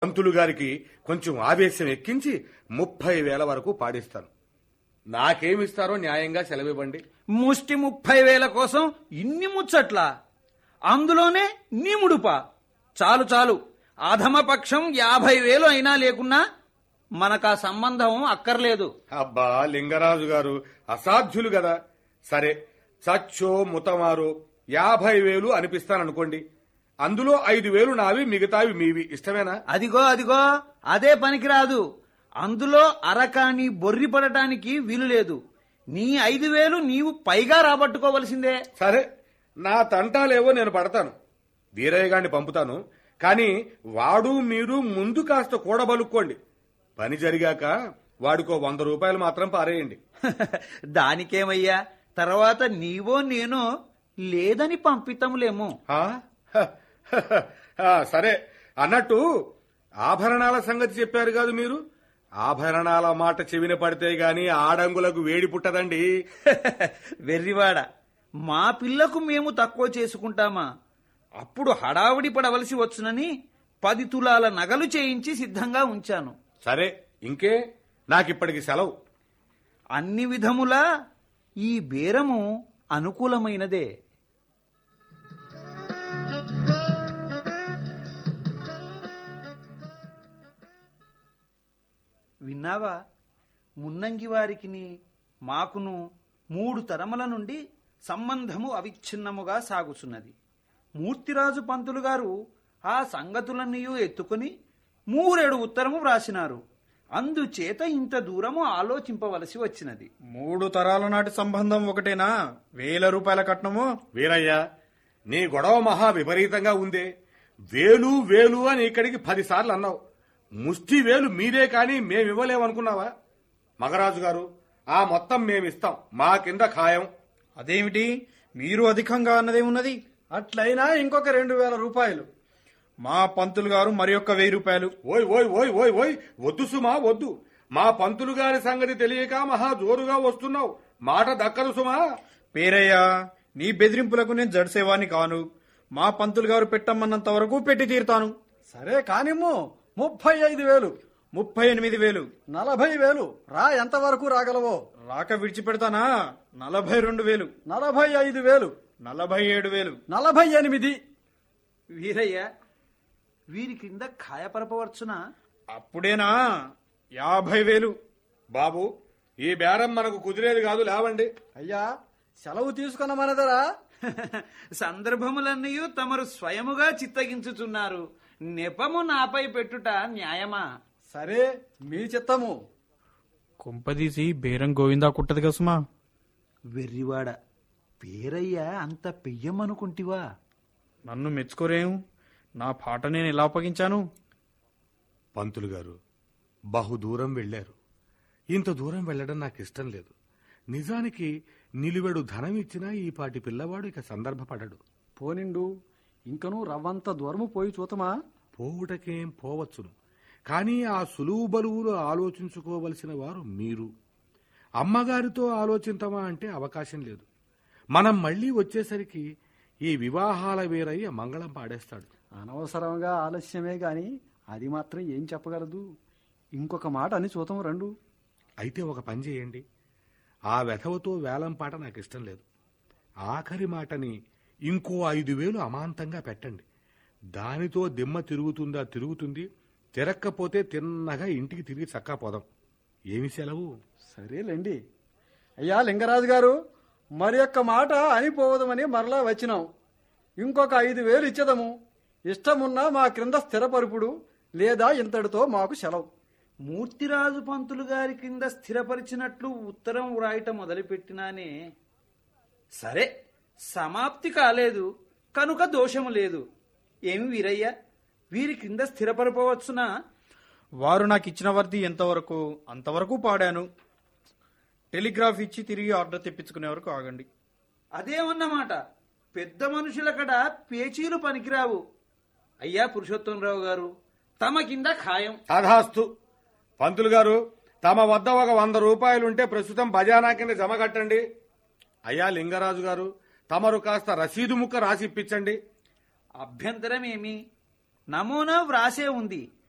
పంతులు గారికి కొంచెం ఆవేశం ఎక్కించి ముప్పై వేల వరకు పాడిస్తాను నాకేమిస్తారో న్యాయంగా సెలవివ్వండి ముష్టి ముప్పై వేల కోసం ఇన్ని ముచ్చట్లా అందులోనే నీ ముడుప చాలు చాలు అధమపక్షం యాభై వేలు అయినా లేకున్నా మనకా సంబంధం అక్కర్లేదు అబ్బా లింగరాజు గారు అసాధ్యులు కదా సరే చచ్చో ముతమారో యాభై వేలు అనిపిస్తాననుకోండి అందులో ఐదు వేలు నావి మిగతావి మీవి ఇష్టమేనా అదిగో అదిగో అదే పనికిరాదు అందులో అరకాని బొర్రి పడటానికి వీలు లేదు నీ ఐదు వేలు నీవు పైగా రాబట్టుకోవలసిందే సరే నా తంటాలేవో నేను పడతాను వీరయ్య గారిని పంపుతాను కానీ వాడు మీరు ముందు కాస్త కూడబలుక్కోండి పని జరిగాక వాడికో వంద రూపాయలు మాత్రం పారేయండి దానికేమయ్యా తర్వాత నీవో నేనో లేదని పంపితములేమో ఆ? హ, హ, హ. ఆ, సరే అన్నట్టు ఆభరణాల సంగతి చెప్పారు కాదు మీరు ఆభరణాల మాట చెవిన పడితే గాని ఆడంగులకు వేడి పుట్టదండి వెర్రివాడ మా పిల్లకు మేము తక్కువ చేసుకుంటామా అప్పుడు హడావుడి పడవలసి వచ్చునని పది తులాల నగలు చేయించి సిద్ధంగా ఉంచాను సరే ఇంకే నాకిప్పటికి సెలవు అన్ని విధములా ఈ బేరము అనుకూలమైనదే విన్నావా మున్నంగి వారికిని మాకును మూడు తరముల నుండి సంబంధము అవిచ్ఛిన్నముగా సాగుచున్నది మూర్తిరాజు పంతులు గారు ఆ సంగతులన్నీ ఎత్తుకుని మూరేడు ఉత్తరము వ్రాసినారు అందుచేత ఇంత దూరము ఆలోచింపవలసి వచ్చినది మూడు తరాల నాటి సంబంధం ఒకటేనా వేల రూపాయల కట్నము వీరయ్య నీ గొడవ మహా విపరీతంగా ఉందే వేలు వేలు అని ఇక్కడికి పదిసార్లు అన్నావు ముష్టి వేలు మీరే కాని మేమివ్వలేమనుకున్నావా మగరాజు గారు ఆ మొత్తం మేమిస్తాం మా కింద ఖాయం అదేమిటి మీరు అధికంగా అన్నదేమున్నది అట్లయినా ఇంకొక రెండు వేల రూపాయలు మా పంతులు గారు మరి ఒక్క వెయ్యి రూపాయలు ఓయ్ ఓయ్ ఓయ్ ఓయ్ ఓయ్ వద్దు సుమా వద్దు మా పంతులు గారి సంగతి తెలియక మహా జోరుగా వస్తున్నావు మాట దక్కదు సుమా పేరయ్యా నీ బెదిరింపులకు నేను జడిసేవాణ్ణి కాను మా పంతులు గారు పెట్టమన్నంత వరకు పెట్టి తీరుతాను సరే కానిమ్ము ముప్పై ఐదు వేలు ముప్పై ఎనిమిది వేలు నలభై వేలు రా ఎంతవరకు రాగలవో రాక విడిచిపెడతానా నలభై రెండు వేలు నలభై ఐదు వేలు నలభై ఏడు వేలు నలభై ఎనిమిది వీరయ్య వీరి క్రింద ఖాయపరపవచ్చునా అప్పుడేనా యాభై వేలు బాబు ఈ బేరం మనకు కుదిరేది కాదు లేవండి అయ్యా సెలవు తీసుకున్నమనదరా సందర్భములన్నీ తమరు స్వయముగా చిత్తగించుచున్నారు నెపము నాపై పెట్టుట న్యాయమా సరే మీ చిత్తము కుంపదీసి బేరం గోవిందా కుట్టదు కసుమా వెర్రివాడ పేరయ్య అంత పెయ్యమనుకుంటివా నన్ను మెచ్చుకోరేం నా పాట నేను ఎలా అప్పగించాను పంతులు గారు బహుదూరం వెళ్లారు ఇంత దూరం వెళ్లడం నాకు ఇష్టం లేదు నిజానికి నిలువెడు ధనం ఇచ్చినా ఈ పాటి పిల్లవాడు ఇక సందర్భపడడు పోనిండు ఇంకనూ రవ్వంత దూరము పోయి చూతమా పోవుటకేం పోవచ్చును కానీ ఆ సులువు బలువులు ఆలోచించుకోవలసిన వారు మీరు అమ్మగారితో ఆలోచించమా అంటే అవకాశం లేదు మనం మళ్ళీ వచ్చేసరికి ఈ వివాహాల వీరయ్య మంగళం పాడేస్తాడు అనవసరంగా ఆలస్యమే గాని అది మాత్రం ఏం చెప్పగలదు ఇంకొక మాట అని చూతం రండు అయితే ఒక పని చేయండి ఆ వెధవతో వేలం పాట నాకు ఇష్టం లేదు ఆఖరి మాటని ఇంకో ఐదు వేలు అమాంతంగా పెట్టండి దానితో దిమ్మ తిరుగుతుందా తిరుగుతుంది తిరక్కపోతే తిన్నగా ఇంటికి తిరిగి చక్కా పోదాం ఏమి సెలవు సరేలేండి అయ్యా లింగరాజు గారు మరి యొక్క మాట అనిపోవదమని మరలా వచ్చినాం ఇంకొక ఐదు వేలు ఇచ్చేదము ఇష్టమున్నా మా క్రింద స్థిరపరుపుడు లేదా ఇంతటితో మాకు సెలవు మూర్తిరాజు పంతులు గారి కింద స్థిరపరిచినట్లు ఉత్తరం వ్రాయటం మొదలుపెట్టినానే సరే సమాప్తి కాలేదు కనుక దోషము లేదు ఏమి వీరయ్య వీరి కింద స్థిరపరపవచ్చునా వారు నాకు ఇచ్చిన వర్ది ఎంతవరకు అంతవరకు పాడాను టెలిగ్రాఫ్ ఇచ్చి తిరిగి ఆర్డర్ తెప్పించుకునే వరకు ఆగండి అదేమన్నమాట పెద్ద మనుషులకడ పేచీలు పనికిరావు అయ్యా పురుషోత్తమరావు గారు తమ కింద ఖాయం తథాస్తు పంతులు గారు తమ వద్ద ఒక వంద రూపాయలుంటే ప్రస్తుతం బజానా కింద జమ కట్టండి అయ్యా లింగరాజు గారు తమరు కాస్త రసీదు ముక్క రాసి ఇప్పించండి అభ్యంతరమేమి నమూనా వ్రాసే ఉంది